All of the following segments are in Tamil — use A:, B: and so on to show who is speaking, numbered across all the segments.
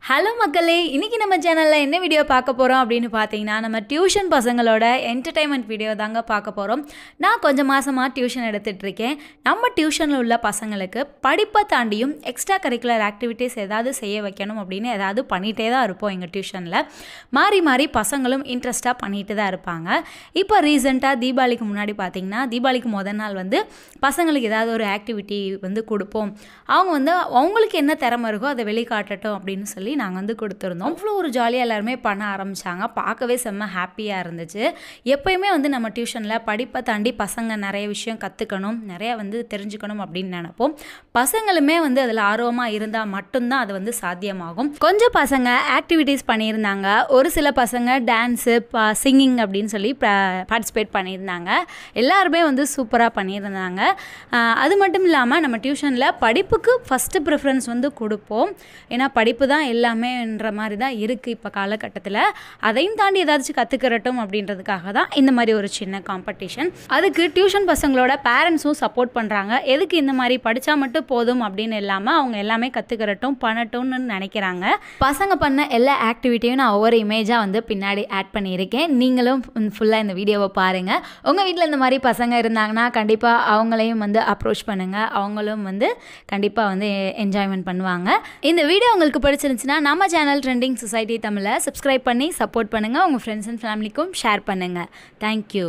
A: ஹலோ மக்களே இன்றைக்கி நம்ம சேனலில் என்ன வீடியோ பார்க்க போகிறோம் அப்படின்னு பார்த்தீங்கன்னா நம்ம டியூஷன் பசங்களோட என்டர்டைன்மெண்ட் வீடியோ தாங்க பார்க்க போகிறோம் நான் கொஞ்சம் மாதமாக டியூஷன் எடுத்துகிட்டு இருக்கேன் நம்ம டியூஷனில் உள்ள பசங்களுக்கு படிப்பை தாண்டியும் எக்ஸ்ட்ரா கரிக்குலர் ஆக்டிவிட்டீஸ் ஏதாவது செய்ய வைக்கணும் அப்படின்னு ஏதாவது பண்ணிகிட்டே தான் இருப்போம் எங்கள் டியூஷனில் மாறி மாறி பசங்களும் இன்ட்ரெஸ்ட்டாக பண்ணிட்டு தான் இருப்பாங்க இப்போ ரீசெண்டாக தீபாவளிக்கு முன்னாடி பார்த்தீங்கன்னா தீபாவளிக்கு முதல் நாள் வந்து பசங்களுக்கு ஏதாவது ஒரு ஆக்டிவிட்டி வந்து கொடுப்போம் அவங்க வந்து அவங்களுக்கு என்ன திறமை இருக்கோ அதை வெளிக்காட்டட்டும் அப்படின்னு சொல்லி நாங்கள் வந்து கொடுத்துருந்தோம் அவ்வளோ ஒரு ஜாலியாக எல்லாருமே பண்ண ஆரம்பித்தாங்க பார்க்கவே செம்ம ஹாப்பியாக இருந்துச்சு எப்பயுமே வந்து நம்ம டியூஷனில் படிப்பை தாண்டி பசங்க நிறைய விஷயம் கற்றுக்கணும் நிறைய வந்து தெரிஞ்சுக்கணும் அப்படின்னு நினைப்போம் பசங்களுமே வந்து அதில் ஆர்வமாக இருந்தால் மட்டும்தான் அது வந்து சாத்தியமாகும் கொஞ்சம் பசங்க ஆக்டிவிட்டீஸ் பண்ணியிருந்தாங்க ஒரு சில பசங்க டான்ஸு சிங்கிங் அப்படின்னு சொல்லி பார்ட்டிசிபேட் பண்ணியிருந்தாங்க எல்லாருமே வந்து சூப்பராக பண்ணியிருந்தாங்க ஆஹ் அது மட்டும் இல்லாமல் நம்ம டியூஷனில் படிப்புக்கு ஃபஸ்ட்டு ப்ரிஃபரன்ஸ் வந்து கொடுப்போம் ஏன்னா படிப்பு தான் எல்லாமேன்ற மாதிரி தான் இருக்குது இப்போ காலகட்டத்தில் அதையும் தாண்டி ஏதாச்சும் கற்றுக்கிறட்டும் அப்படின்றதுக்காக தான் இந்த மாதிரி ஒரு சின்ன காம்படிஷன் அதுக்கு டியூஷன் பசங்களோட பேரண்ட்ஸும் சப்போர்ட் பண்ணுறாங்க எதுக்கு இந்த மாதிரி படித்தா மட்டும் போதும் அப்படின்னு இல்லாமல் அவங்க எல்லாமே கற்றுக்கிறட்டும் பண்ணட்டும்னு நினைக்கிறாங்க பசங்க பண்ண எல்லா ஆக்டிவிட்டியும் நான் ஒவ்வொரு இமேஜாக வந்து பின்னாடி ஆட் பண்ணியிருக்கேன் நீங்களும் ஃபுல்லாக இந்த வீடியோவை பாருங்கள் உங்கள் வீட்டில் இந்த மாதிரி பசங்க இருந்தாங்கன்னா கண்டிப்பாக அவங்களையும் வந்து அப்ரோச் பண்ணுங்கள் அவங்களும் வந்து கண்டிப்பாக வந்து என்ஜாய்மெண்ட் பண்ணுவாங்க இந்த வீடியோ உங்களுக்கு பிடிச்சிருந்துச்சுன்னா நம்ம சேனல் ட்ரெண்டிங் சொசைட்டி தமிழை சப்ஸ்கிரைப் பண்ணி சப்போர்ட் பண்ணுங்கள் உங்கள் ஃப்ரெண்ட்ஸ் அண்ட் ஃபேமிலிக்கும் ஷேர் பண்ணுங்கள் தேங்க்யூ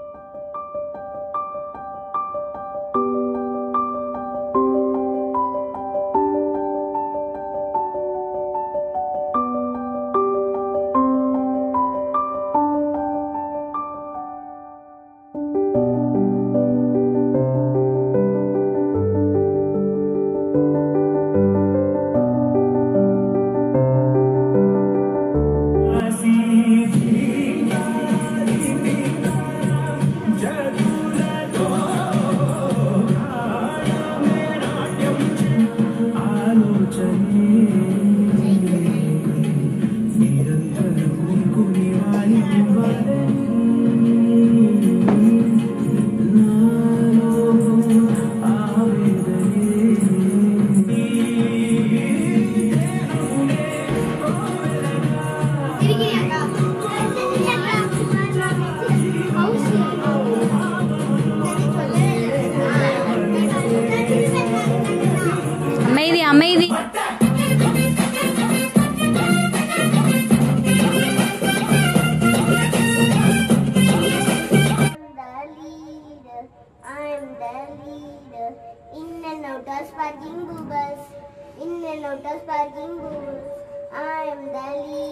A: அமைதி அமைதி
B: the leader. I'm the leader. In and out of sparking bubbles. In and out of sparking bubbles. I am the leader.